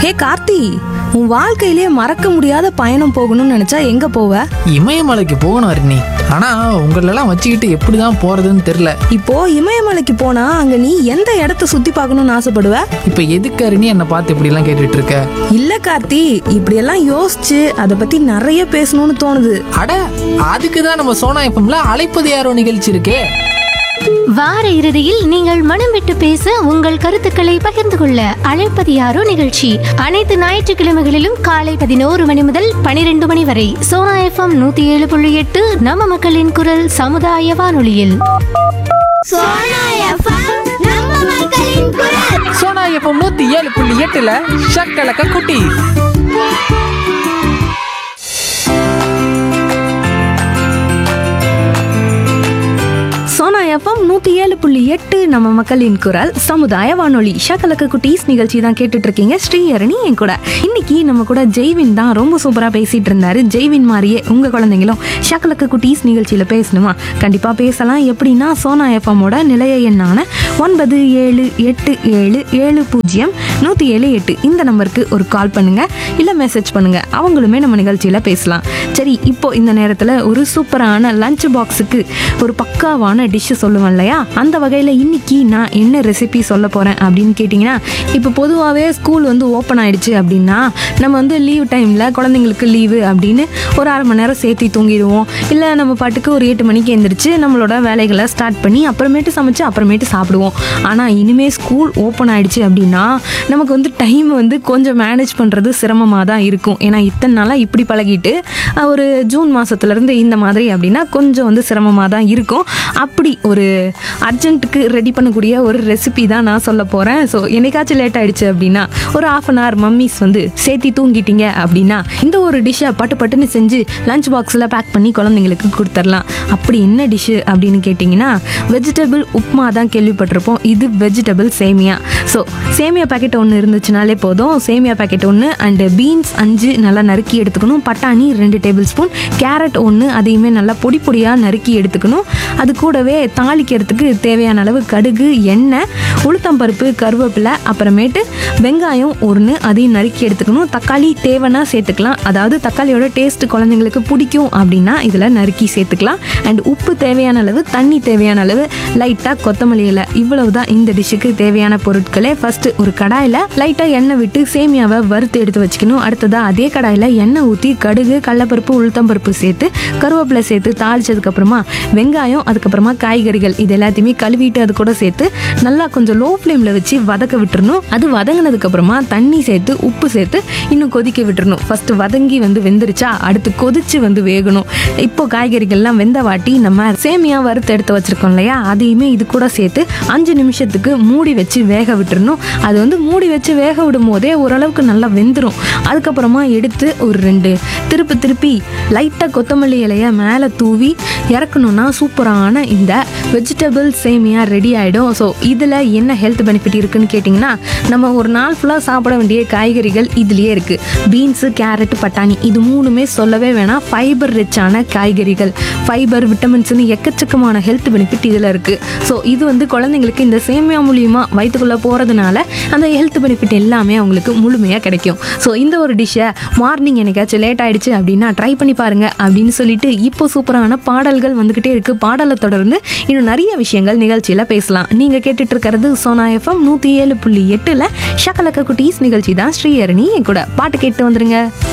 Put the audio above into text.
ஹே கார்த்தி உன் வாழ்க்கையிலே மறக்க முடியாத பயணம் போகணும்னு நினைச்சா எங்க போவ இமயமலைக்கு போகணும் அருணி ஆனா உங்களெல்லாம் வச்சுக்கிட்டு எப்படிதான் போறதுன்னு தெரியல இப்போ இமயமலைக்கு போனா அங்க நீ எந்த இடத்த சுத்தி பார்க்கணும்னு ஆசைப்படுவ இப்ப எதுக்கு அருணி என்னை பார்த்து இப்படி எல்லாம் கேட்டுட்டு இருக்க இல்ல கார்த்தி இப்படியெல்லாம் யோசிச்சு அதை பத்தி நிறைய பேசணும்னு தோணுது அட அதுக்கு தான் நம்ம சோனா எஃப்எம்ல அழைப்பது யாரோ நிகழ்ச்சி இருக்கே வார இறுதியில் நீங்கள் மனம் விட்டு பேச உங்கள் கருத்துக்களை பகிர்ந்து கொள்ள அழைப்பது யாரோ நிகழ்ச்சி அனைத்து ஞாயிற்றுக்கிழமைகளிலும் காலை பதினோரு மணி முதல் பனிரெண்டு மணி வரை சோனா எஃப்எம் நூத்தி ஏழு புள்ளி எட்டு நம்ம மக்களின் குரல் சமுதாய வானொலியில் சோனா எஃப்எம் நம்ம மக்களின் குரல் சோனா எஃப்எம் நூத்தி ஏழு புள்ளி எட்டுல ஷக்கலக்க குட்டி சோனா எஃப்எம் நூத்தி ஏழு புள்ளி எட்டு நம்ம மக்களின் குரல் சமுதாய வானொலி ஷகலக்க குட்டீஸ் நிகழ்ச்சி தான் கேட்டுட்டு இருக்கீங்க ஸ்ரீஹரணி என் கூட இன்னைக்கு நம்ம கூட ஜெய்வின் தான் ரொம்ப சூப்பரா பேசிட்டு இருந்தாரு ஜெய்வின் மாதிரியே உங்க குழந்தைங்களும் ஷகலக்க குட்டீஸ் நிகழ்ச்சியில பேசணுமா கண்டிப்பா பேசலாம் எப்படின்னா சோனா எஃப்எம்மோட நிலைய எண்ணான ஒன்பது ஏழு எட்டு ஏழு ஏழு பூஜ்ஜியம் நூற்றி ஏழு எட்டு இந்த நம்பருக்கு ஒரு கால் பண்ணுங்க இல்லை மெசேஜ் பண்ணுங்க அவங்களுமே நம்ம நிகழ்ச்சியில் பேசலாம் சரி இப்போ இந்த நேரத்தில் ஒரு சூப்பரான லஞ்ச் பாக்ஸுக்கு ஒரு பக்காவான டிஷ்ஷு சொல்லுவேன் இல்லையா அந்த வகையில் இன்னைக்கு நான் என்ன ரெசிபி சொல்ல போகிறேன் அப்படின்னு கேட்டிங்கன்னா இப்போ பொதுவாகவே ஸ்கூல் வந்து ஓப்பன் ஆயிடுச்சு அப்படின்னா நம்ம வந்து லீவ் டைமில் குழந்தைங்களுக்கு லீவு அப்படின்னு ஒரு அரை மணி நேரம் சேர்த்து தூங்கிடுவோம் இல்லை நம்ம பாட்டுக்கு ஒரு எட்டு மணிக்கு எந்திரிச்சு நம்மளோட வேலைகளை ஸ்டார்ட் பண்ணி அப்புறமேட்டு சமைச்சு அப்புறமேட்டு சாப்பிடுவோம் ஆனால் இனிமேல் ஸ்கூல் ஓப்பன் ஆயிடுச்சு அப்படின்னா நமக்கு வந்து டைம் வந்து கொஞ்சம் மேனேஜ் பண்ணுறது சிரமமாக தான் இருக்கும் ஏன்னா இத்தனை நாளாக இப்படி பழகிட்டு அஹ், ஒரு ஜூன் மாதத்துலேருந்து இந்த மாதிரி அப்படின்னா கொஞ்சம் வந்து சிரமமாக தான் இருக்கும் அப்படி ஒரு அர்ஜென்ட்டுக்கு ரெடி பண்ணக்கூடிய ஒரு ரெசிபி தான் நான் சொல்ல போகிறேன் ஸோ என்னைக்காச்சும் லேட் ஆயிடுச்சு அப்படின்னா ஒரு ஆஃப் அன் ஹவர் மம்மிஸ் வந்து சேர்த்தி தூங்கிட்டீங்க அப்படின்னா இந்த ஒரு டிஷ்ஷை பட்டு பட்டுன்னு செஞ்சு லஞ்ச் பாக்ஸில் பேக் பண்ணி குழந்தைங்களுக்கு கொடுத்துர்லாம் அப்படி என்ன டிஷ்ஷு அப்படின்னு கேட்டிங்கன்னா வெஜிடபிள் உப்மா தான் கேள்விப்பட்டிருப்போம் இது வெஜிடபிள் சேமியா ஸோ சேமியா பாக்கெட் ஒன்று இருந்துச்சுனாலே போதும் சேமியா பாக்கெட் ஒன்று அண்டு பீன்ஸ் அஞ்சு நல்லா நறுக்கி எடுத்துக்கணும் பட்டாணி ரெண்டு டேபிள் ஸ்பூன் கேரட் ஒன்று அதையுமே நல்லா பொடி பொடியாக நறுக்கி எடுத்துக்கணும் அது கூடவே தாளிக்கிறதுக்கு தேவையான அளவு கடுகு எண்ணெய் உளுத்தம்பருப்பு கருவேப்பிலை அப்புறமேட்டு வெங்காயம் ஒன்று அதையும் நறுக்கி எடுத்துக்கணும் தக்காளி தேவைன்னா சேர்த்துக்கலாம் அதாவது தக்காளியோட டேஸ்ட் குழந்தைங்களுக்கு பிடிக்கும் அப்படின்னா இதில் நறுக்கி சேர்த்துக்கலாம் அண்ட் உப்பு தேவையான அளவு தண்ணி தேவையான அளவு லைட்டாக கொத்தமல்லி இலை இவ்வளவு தான் இந்த டிஷ்ஷுக்கு தேவையான பொருட்களே ஃபர்ஸ்ட் ஒரு கடாயில் லைட்டாக எண்ணெய் விட்டு சேமியாவை வறுத்து எடுத்து வச்சுக்கணும் அடுத்ததா அதே கடாயில் எண்ணெய் ஊற்றி கடுகு கடலப்பருப்பு உளுத்தம்பருப்பு சேர்த்து கருவேப்பிலை சேர்த்து தாளிச்சதுக்கு அப்புறமா வெங்காயம் அதுக்கப்புறமா காய்கறிகள் இது எல்லாத்தையுமே கழுவிட்டு அது கூட சேர்த்து நல்லா கொஞ்சம் லோ ஃப்ளேமில் வச்சு வதக்க விட்டுறணும் அது வதங்கினதுக்கு அப்புறமா தண்ணி சேர்த்து உப்பு சேர்த்து இன்னும் கொதிக்க விட்டுறணும் ஃபர்ஸ்ட் வதங்கி வந்து வெந்துருச்சா அடுத்து கொதிச்சு வந்து வேகணும் இப்போ காய்கறிகள்லாம் வெந்த வாட்டி நம்ம சேமியா வறுத்து எடுத்து வச்சிருக்கோம் இல்லையா அதையுமே இது கூட சேர்த்து அஞ்சு நிமிஷத்துக்கு மூடி வச்சு வேக விட்டுறணும் அது வந்து மூடி வச்சு வேக விடும் போதே ஓரளவுக்கு நல்லா வெந்துடும் அதுக்கப்புறமா எடுத்து ஒரு ரெண்டு திருப்பி திருப்பி லைட்டாக கொத்தமல்லி இலைய மேலே தூவி இறக்கணும்னா சூப்பரான இந்த வெஜிடபிள் சேமியா ரெடி ஆகிடும் ஸோ இதில் என்ன ஹெல்த் பெனிஃபிட் இருக்குன்னு கேட்டிங்கன்னா நம்ம ஒரு நாள் ஃபுல்லாக சாப்பிட வேண்டிய காய்கறிகள் இதுலேயே இருக்குது பீன்ஸு கேரட் பட்டாணி இது மூணுமே சொல்லவே வேணாம் ஃபைபர் ரிச்சான காய்கறிகள் ஃபைபர் விட்டமின்ஸ்னு எக்கச்சக்கமான ஹெல்த் பெனிஃபிட் இதில் இருக்குது ஸோ இது வந்து குழந்தைங்களுக்கு இந்த சேமியா மூலியமாக வயிற்றுக்குள்ளே போகிறதுனால அந்த ஹெல்த் பெனிஃபிட் எல்லாமே அவங்களுக்கு முழுமையாக கிடைக்கும் ஸோ இந்த ஒரு டிஷ்ஷை மார்னிங் என்னைக்காச்சும் லேட் ஆயிடுச்சு அப்படின்னா ட்ரை பண்ணி பாருங்க அப்படின்னு சொல்லிட்டு இப்போ சூப்பரான பாடல்கள் வந்துக்கிட்டே இருக்கு பாடலை தொடர்ந்து இன்னும் நிறைய விஷயங்கள் நிகழ்ச்சியில் பேசலாம் நீங்கள் கேட்டுட்டு இருக்கிறது சோனா எஃப்எம் நூற்றி ஏழு புள்ளி எட்டில் ஷக்கலக்க குட்டீஸ் நிகழ்ச்சி தான் ஸ்ரீஹரணி என் கூட பாட்டு கேட்டு வந்துருங்க